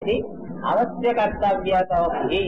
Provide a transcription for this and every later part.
விதி அவசிய கர்த்தவிய தோக்தி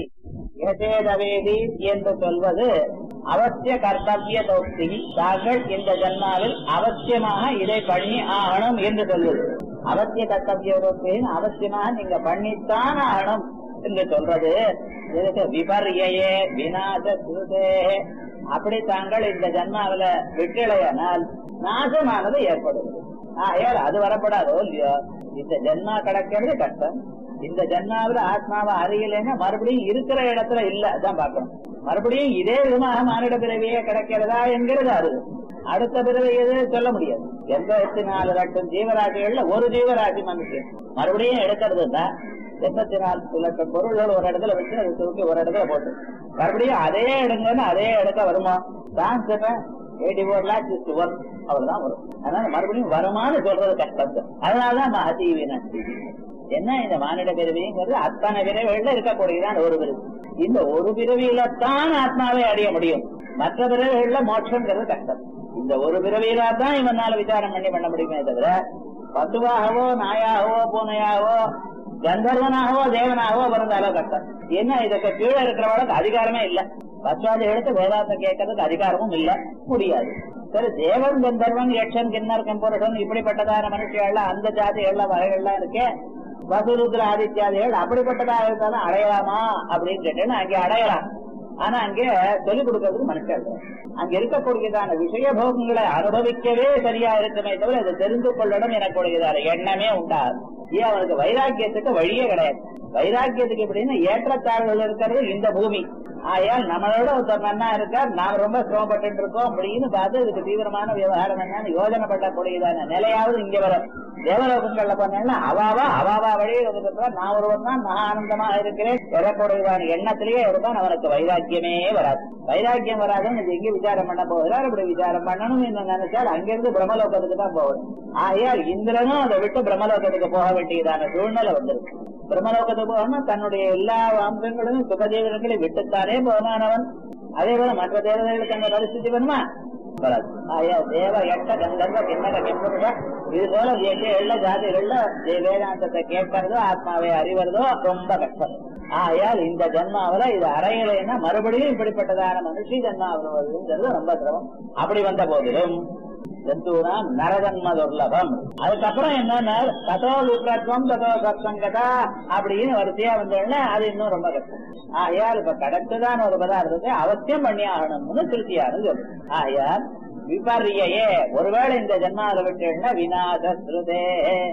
எதேதவேதி என்று சொல்வது அவசிய கர்த்தவிய தோக்தி தாங்கள் இந்த ஜன்மாவில் அவசியமாக இதை பண்ணி ஆகணும் என்று சொல்வது அவசிய கர்த்தவிய தோக்தியின் அவசியமாக நீங்க பண்ணித்தான் ஆகணும் என்று சொல்றது இதுக்கு விபர்யே விநாச சுதே அப்படி தாங்கள் இந்த ஜன்மாவில விட்டலையானால் நாசமானது ஏற்படுது ஆகையால் அது வரப்படாதோ இல்லையோ இந்த ஜன்மா கிடைக்கிறது கஷ்டம் இந்த ஜன்மாவில ஆத்மாவை அறியலைன்னா மறுபடியும் இருக்கிற இடத்துல இல்ல அதான் பார்க்கணும் மறுபடியும் இதே விதமாக மானிட பிறவியே கிடைக்கிறதா என்கிறது அருது அடுத்த பிறவி எது சொல்ல முடியாது எண்பத்தி நாலு லட்சம் ஜீவராசிகள்ல ஒரு ஜீவராசி மனுஷன் மறுபடியும் எடுக்கிறதுன்னா எண்பத்தி நாலு லட்சம் பொருள்கள் ஒரு இடத்துல வச்சு அதை தூக்கி ஒரு இடத்துல போட்டு மறுபடியும் அதே எடுங்கன்னு அதே இடத்த வருமா தான் சொல்றேன் eighty four lakhs is one அவ்வளவுதான் வரும் அதனால மறுபடியும் வருமானு சொல்றது கஷ்டம் அதனாலதான் மகதீவின என்ன இந்த மானிட பிறவிங்கிறது அத்தனை பிறவிகள்ல இருக்கக்கூடியதான் ஒரு பிறவி இந்த ஒரு பிறவியில தான் ஆத்மாவை அடைய முடியும் மற்ற பிறவிகள்ல மோட்சங்கிறது கஷ்டம் இந்த ஒரு பிறவியில தான் இவனால விசாரம் பண்ணி பண்ண முடியுமே தவிர பசுவாகவோ நாயாகவோ பூனையாகவோ கந்தர்வனாகவோ தேவனாகவோ பிறந்தாலோ கஷ்டம் என்ன இதுக்கு கீழே இருக்கிறவளுக்கு அதிகாரமே இல்ல பத்வாதி எடுத்து வேதாந்தம் கேட்கறதுக்கு அதிகாரமும் இல்ல முடியாது சரி தேவன் கந்தர்வன் யக்ஷன் கிண்ணர் கம்புருஷன் இப்படிப்பட்டதான மனுஷிகள் அந்த ஜாதிகள்ல வகைகள்லாம் இருக்கே வசுருத்ர ஆதித்யாதிகள் அப்படிப்பட்டதாக இருந்தாலும் அடையலாமா அப்படின்னு கேட்டேன்னா அங்கே அடையலாம் ஆனா அங்கே சொல்லிக் கொடுக்கறதுக்கு மனுஷன் அங்க இருக்கக்கூடியதான விஷய போகங்களை அனுபவிக்கவே சரியா இருக்குமே தவிர அதை தெரிந்து கொள்ளணும் எனக்கூடியதான எண்ணமே உண்டாது ஏன் அவனுக்கு வைராக்கியத்துக்கு வழியே கிடையாது வைராக்கியத்துக்கு எப்படின்னா ஏற்றத்தாழ்வுகள் இருக்கிறது இந்த பூமி ஆயால் நம்மளோட ஒருத்தர் நன்னா இருக்கார் நாம் ரொம்ப சிரமப்பட்டு இருக்கோம் அப்படின்னு பார்த்து இதுக்கு தீவிரமான விவகாரம் என்னன்னு யோஜனை பண்ணக்கூடியதான நிலையாவது இங்க வரும் தேவலோகங்கள்ல பண்ணா அவாவா அவாவா வழியே இருக்கிற நான் ஒருவன் தான் நான் ஆனந்தமா இருக்கிறேன் பெறக்கூடியதான எண்ணத்திலேயே இருப்பான் அவனுக்கு வைராக்கியமே வராது வைராக்கியம் வராதுன்னு இது எங்க விசாரம் பண்ண போகிறார் இப்படி விசாரம் பண்ணணும் என்று நினைச்சால் அங்கிருந்து பிரம்மலோகத்துக்கு தான் போகணும் ஆகையால் இந்திரனும் அதை விட்டு பிரம்மலோகத்துக்கு போக வேண்டியதான சூழ்நிலை வந்திருக்கு பிரம்மலோகத்துக்கு போகணும் தன்னுடைய எல்லா அம்சங்களையும் சுகஜீவனங்களை விட்டுத்தானே போனானவன் அதே போல மற்ற தேவதைகளுக்கு அங்க பரிசுத்தி வருமா வராது ஆயா தேவ எட்ட கந்தர்வ கிண்ணக கிண்புருஷ இது போல எங்க எள்ள ஜாதிகள்ல வேதாந்தத்தை கேட்கறதோ ஆத்மாவை அறிவறதோ ரொம்ப கஷ்டம் ஆயால் இந்த ஜன்மாவில இது அறையலைன்னா மறுபடியும் இப்படிப்பட்டதான மனுஷி ஜன்மா வருவதுங்கிறது ரொம்ப சிரமம் அப்படி வந்த போதிலும் ஜந்தூனாம் நரஜன்ம துர்லபம் அதுக்கப்புறம் என்னன்னா ததோ விப்ரத்வம் ததோ சத்சங்கதா அப்படின்னு வரிசையா வந்தோடனே அது இன்னும் ரொம்ப கஷ்டம் ஆயால் இப்ப கடத்துதான் ஒரு பதார்த்தத்தை அவசியம் பண்ணி ஆகணும்னு திருப்தியானது சொல்லு ஆயால் விபர்யே ஒருவேளை இந்த ஜன்மாவில விட்டுன்னா விநாச ஸ்ருதே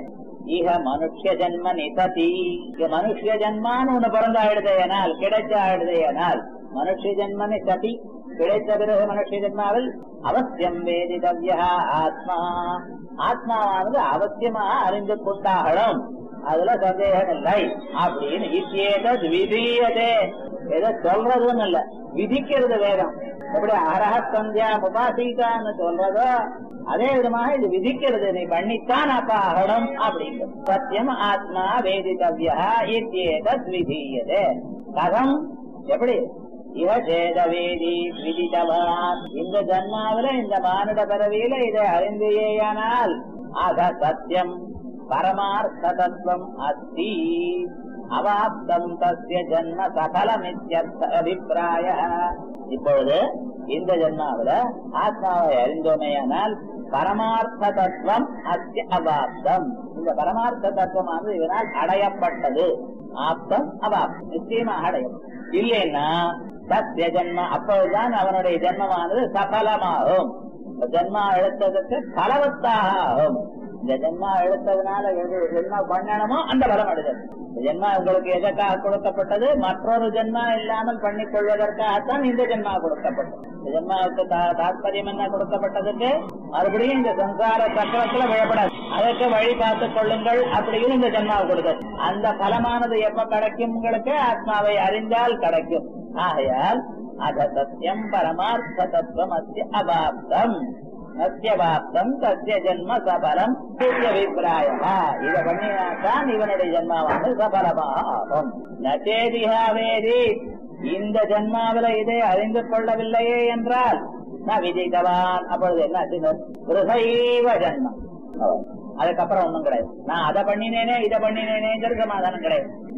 இக மனுஷ்ய ஜன்ம நிததி மனுஷ்ய ஜன்மான்னு ஒண்ணு பிறந்தாயிடுதேனால் கிடைச்சாயிடுதேனால் மனுஷ்ய ஜன்மனி சதி கிடைத்த பிறகு மனுஷ்ய ஜன்மாவில் அவசியம் வேதிதவ்யா ஆத்மா ஆத்மாவானது அவசியமாக அறிந்து கொண்டாகணும் அதுல சந்தேகம் இல்லை அப்படின்னு இத்தியேதத் விதீயதே ஏதோ சொல்றதுன்னு இல்ல விதிக்கிறது வேதம் எப்படி அரஹ சந்தியா உபாசிக்கான்னு சொல்றதோ அதே விதமாக இது விதிக்கிறது நீ பண்ணித்தான் அப்ப ஆகணும் அப்படிங்கிறது சத்தியம் ஆத்மா வேதிதவ்யா இத்தியேதத் விதீயதே கதம் எப்படி இவசேதவேதி விதித்தவான் இந்த ஜன்மாவில இந்த மானுட பறவையில இதை அறிந்தேயானால் ஆக சத்தியம் பரமார்த்த தத்துவம் அஸ்தி அவாப்தம் தஸ்ய ஜன்ம சகலமித்யர்த்த அபிப்பிராய இப்பொழுது இந்த ஜன்மாவில ஆத்மாவை அறிந்தோமேயானால் பரமார்த்த தத்துவம் அஸ்ய அவாப்தம் இந்த பரமார்த்த தத்துவமானது இதனால் அடையப்பட்டது ஆப்தம் அவாப்தம் நிச்சயமாக அடையும் இல்லைன்னா சத்திய ஜென்ம அப்பொழுதுதான் அவனுடைய ஜென்மமானது சபலமாகும் ஜென்மா எழுத்ததுக்கு பலவத்தாக ஆகும் இந்த ஜென்மா எழுத்ததுனால எது ஜென்மா பண்ணணுமோ அந்த பலம் அடைதல் ஜென்மா உங்களுக்கு எதற்காக கொடுக்கப்பட்டது மற்றொரு ஜென்மா இல்லாமல் பண்ணிக் கொள்வதற்காகத்தான் இந்த ஜென்மா கொடுக்கப்பட்டது இந்த ஜென்மாவுக்கு தாற்பயம் என்ன கொடுக்கப்பட்டதுக்கு மறுபடியும் இந்த சம்சார சக்கரத்துல விழப்படாது அதற்கு வழி பார்த்துக் கொள்ளுங்கள் அப்படின்னு இந்த ஜென்மாவை கொடுத்தது அந்த பலமானது எப்ப கிடைக்கும் உங்களுக்கு ஆத்மாவை அறிந்தால் கிடைக்கும் ஆகையால் அத சத்தியம் பரமார்த்த தத்துவம் அத்திய அபாப்தம் நத்தியபாப்தம் தத்திய ஜென்ம சபலம் அபிப்பிராய இத பண்ணினாத்தான் இவனுடைய ஜென்மாவானது சபலமாக ஆகும் நச்சேதிகாவேதி இந்த ஜென்மாவில இதை அறிந்து கொள்ளவில்லையே என்றால் நான் விஜயித்தவான் அப்பொழுது என்ன கிருஹைவ ஜென்மம் அதுக்கப்புறம் ஒண்ணும் கிடையாது நான் அதை பண்ணினேனே இதை பண்ணினேனேங்கிறது சமாதானம் கிடையாது